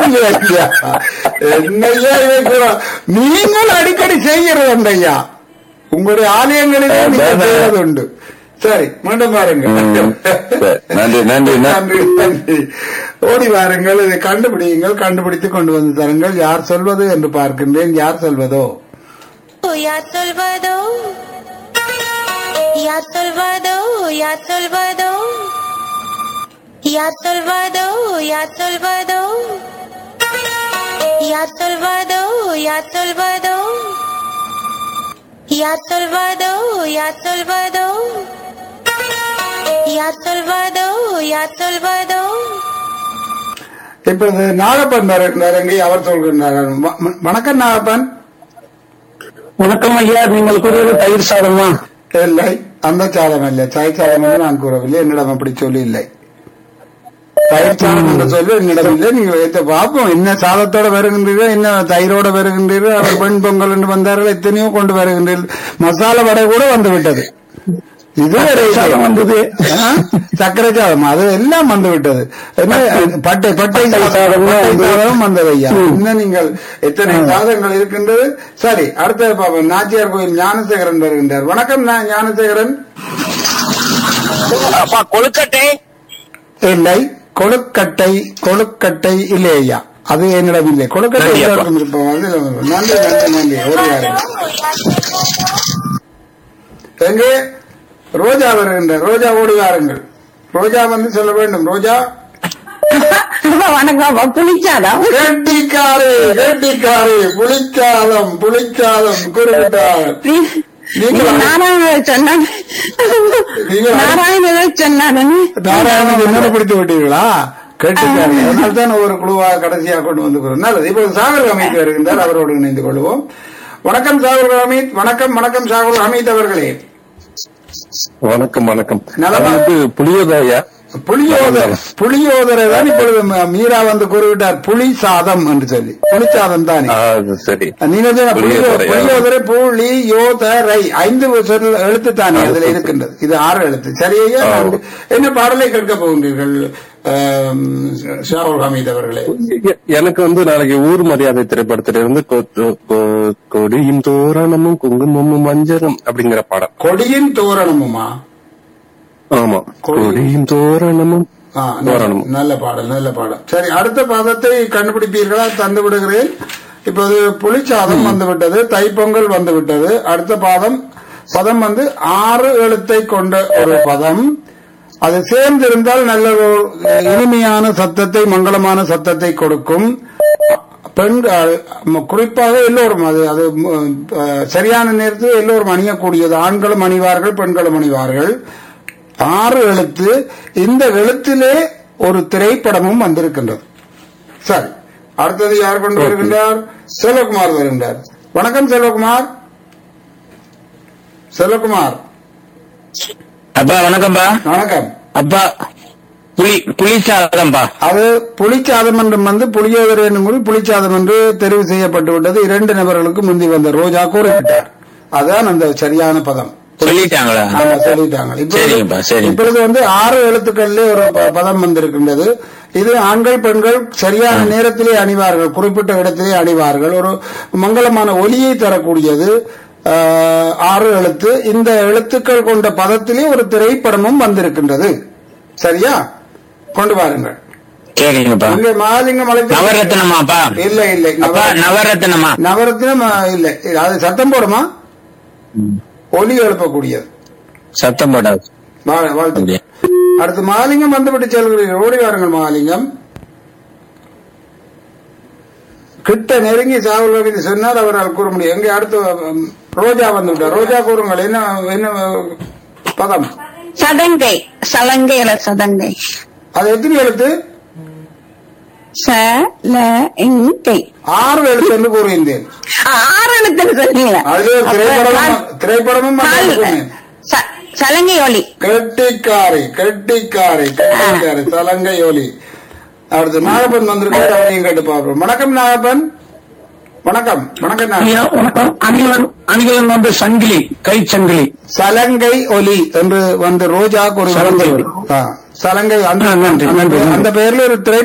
இல்லை ஐயா என்னையா இதை கூட நீங்கள் அடிக்கடி செய்கிறது அந்த ஐயா உங்களுடைய ஆலயங்களிலே நீங்கள் அதான். செய்வது உண்டு சரி மீண்டும் பாருங்க ம். சரி. நன்றி, நன்றி, நன்றி நன்றி ஓடி வாருங்கள் இதை கண்டுபிடியுங்கள் கண்டுபிடித்து கொண்டு வந்து தருங்கள் யார் சொல்வது என்று பார்க்கின்றேன் யார் சொல்வதோ Ya Salvador, Ya Salvador, Ya Salvador, Ya Salvador, Ya Salvador, Ya Salvador, Ya Salvador, Ya Salvador, Ya Salvador, Ya Salvador, Ya Salvador. இப்பொழுது நாகப்பன் நரங்கி அவர் சொல்கின்றார் வ- வ- வணக்கம் நாகப்பன் வணக்கம் ஐயா நீங்கள் கூறியது தயிர் சாதமா இல்லை அந்த சாதம் இல்லை தயிர் சாதம் என்று நான் கூறவில்லை என்னிடம் அப்படி சொல்லி இல்லை தயிர் சாதம் என்று சொல்லி என்னிடம் இல்லை நீங்கள் வைத்து பார்ப்போம் என்ன சாதத்தோட வருகின்றீர்கள் என்ன தயிரோட வருகின்றீர்கள் அவர் பெண் பொங்கல் என்று வந்தார்கள் எத்தனையோ கொண்டு வருகின்றீர்கள் மசாலா வடை கூட வந்து விட்டது இதுவரை சாதம் வந்தது. ஆ? சர்க்கரை சாதம் அது எல்லாம் வந்து விட்டது என்ன, பட்டை பட்டை சாதம் சாதம்னா பட்டை வந்து- சாதமும் வந்தது ஐயா ம். இன்னும் நீங்கள் எத்தனை சாதங்கள் இருக்கின்றது சரி அடுத்த பாப்போம் நாச்சியார் கோயில் ஞானசேகரன் வருகின்றார் வணக்கம் நான் ஞானசேகரன் அப்பா கொழுக்கட்டை இல்லை கொழுக்கட்டை கொழுக்கட்டை இல்லை ஐயா அது என்னிடம் இல்லை கொழுக்கட்டை நன்றி அப்பா. எல்லாருக்கும் இருப்போம் அது நன்றி நன்றி நன்றி ஓடியாரு எங்கே ரோஜா வருகின்றார் ரோஜா ஓடி வாருங்கள் ரோஜா வந்து சொல்ல வேண்டும் ரோஜா வணக்கம் புளிச்சாதம் கெட்டிக்காரு கெட்டிக்காரு புளிச்சாதம் புளிச்சாதம் குறிப்பிட்டார் நீங்கள் நாராயண சொன்னான் நீங்கள் நாராயண சொன்னான் நாராயணன் என்னோட பிடித்து விட்டீர்களா கேட்டுக்காரு அதனால தான் ஒரு குழுவாக கடைசியாக கொண்டு வந்து நல்லது இப்போது சாகர் அமித் வருகின்றார் அவரோடு இணைந்து கொள்வோம் வணக்கம் சாகர் அமித் வணக்கம் வணக்கம் சாகர் அமித் அவர்களே வணக்கம் வணக்கம் நலமா? அது வந்து புளியோதயா புளியோதர் புளியோதரை தான் இப்பொழுது ம- மீரா வந்து கூறிவிட்டார் புளி சாதம் என்று சொல்லி புளிச்சாதம் தானே அது சரி நீங்க சொன்ன புளியோ- புளியோதரை, ஆ. புளியோதரை புளி யோதரை ஐந்து சொல் எழுத்து தானே அதுல இருக்கின்றது இது ஆறு எழுத்து சரியா ஆ. என்ன பாடலை கேட்க போகின்றீர்கள் ஆம், ஷாவுல் ஹமீத் அவர்களே எ- எனக்கு வந்து நாளைக்கு ஊர் மரியாதை திரைப்படத்திலிருந்து கொ- கொ- கொடியும் தோரணமும் குங்குமமும் மஞ்சளும் அப்படிங்கிற படம் கொடியின் தோரணமுமா ஆமா கொடி- கொடியும் தோரணமும் ஆ, நல்ல- தோரணமும் நல்ல பாடல் நல்ல பாடல் சரி அடுத்த பாதத்தை கண்டுபிடிப்பீர்களா தந்து விடுகிறேன் இப்போது புளிச்சாதம் வந்து விட்டது தைப்பொங்கல் வந்து விட்டது அடுத்த பாதம் பதம் வந்து ஆறு எழுத்தை கொண்ட ஒரு பதம் அது சேர்ந்திருந்தால் நல்ல ஒரு இனிமையான சத்தத்தை மங்களமான சத்தத்தை கொடுக்கும் பெண்கள் ம- குறிப்பாக எல்லோரும் அது அது ம், அஹ், சரியான நேரத்தில் எல்லோரும் அணியக்கூடியது ஆண்களும் அணிவார்கள் பெண்களும் அணிவார்கள் ஆறு எழுத்து இந்த எழுத்திலே ஒரு திரைப்படமும் வந்திருக்கின்றது சரி அடுத்தது யார் கொண்டு வருகின்றார் செல்வகுமார் வருகின்றார் வணக்கம் செல்வகுமார் செல்வகுமார் அப்பா வணக்கம்ப்பா வணக்கம் அப்பா புளி புளி சாதம்ப்பா அது புலிச்சாதம் என்றும் வந்து புளியோதரை என்னும் கூறி புலிச்சாதம் என்று தெரிவு செய்யப்பட்டு விட்டது இரண்டு நபர்களுக்கு முந்தி வந்த ரோஜா கூறிவிட்டார் அதான் அந்த சரியான பதம் சொல்லிட்டாங்களா ஆமா, சொல்லிட்டாங்க சரிங்கப்பா, இப்பொழுது சரிங்க. இப்பொழுது வந்து ஆறு எழுத்துக்கள்ல ஒரு ப- பதம் வந்திருக்கின்றது இது ஆண்கள் பெண்கள் சரியான நேரத்திலே அணிவார்கள் குறிப்பிட்ட இடத்திலே அணிவார்கள் ஒரு மங்களமான ஒலியை தரக்கூடியது ஆஹ், ஆறு எழுத்து இந்த எழுத்துக்கள் கொண்ட பதத்திலே ஒரு திரைப்படமும் வந்திருக்கின்றது சரியா கொண்டு வாருங்கள் சரிங்கப்பா இங்கே மகாலிங்கம் அழைத்து நவரத்னமாப்பா இல்ல இல்லை அப்பா நவரத்னமா நவரத்னம் ஆ, இல்லை அது சத்தம் போடுமா ஒலி எழுப்பக்கூடியது சத்தம் போடாது வா- வாழ்த்து அப்படியா? அடுத்து மகாலிங்கம் வந்துவிட்டு செல்கிறீர்கள் ஓடி வாருங்கள் மகாலிங்கம் கிட்ட நெருங்கி சாவல் ரவி சொன்னால் அவரால் கூற முடியும் எங்க அடுத்து ம், ரோஜா வந்து விட்டார் ரோஜா கூறுங்கள் என்ன என்ன பதம் சதங்கை சலங்கையில சதங்கை அது எத்தனை எழுத்து ச ல இங்கை ஆறு எழுத்து என்று கூறுகின்றேன் ஆறு எழுத்துன்னு சொன்னீங்க அது திரைப்படமும் திரைப்படமும் கால்- சொன்னேன் ச- சலங்கை ஒலி கெட்டிக்காரி கெட்டிக்காரி கெட்டிக்காரி தலங்கை ஒலி அடுத்து நாகப்பன் வந்திருக்காரு அவனையும் கேட்டு பார்ப்போம் வணக்கம் நாகப்பன் வணக்கம் வணக்கம் நாகப்பன். ஐயா வணக்கம் அணிகலன் அணிகலன் வந்து சங்கிலி கை சங்கிலி சலங்கை ஒலி என்று வந்து ரோஜா ஒரு சலங்கை ஒலி. ஆ, சலங்கை அந்த ஆ, நன்றி, நன்றி, அந்த நன்றி. பெயர்ல ஒரு திரை